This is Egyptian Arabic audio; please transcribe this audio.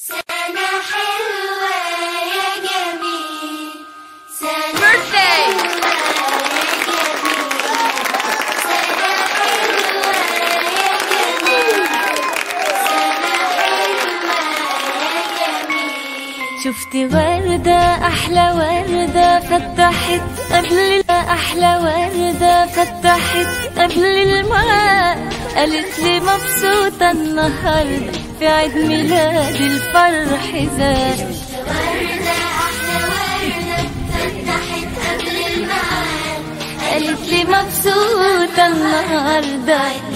سنة حلوة يا جميل سنة Birthday! حلوة يا جميل سنة حلوة يا جميل سنة حلوة يا جميل شفت وردة أحلى وردة فتحت قبل أحلى وردة فتحت قبل الماء قالت لي مبسوطة النهاردة في عيد ميلاد الفرح زاد وردة أحلى وردة فتحت قبل الميعاد قالت لي مبسوطة النهاردة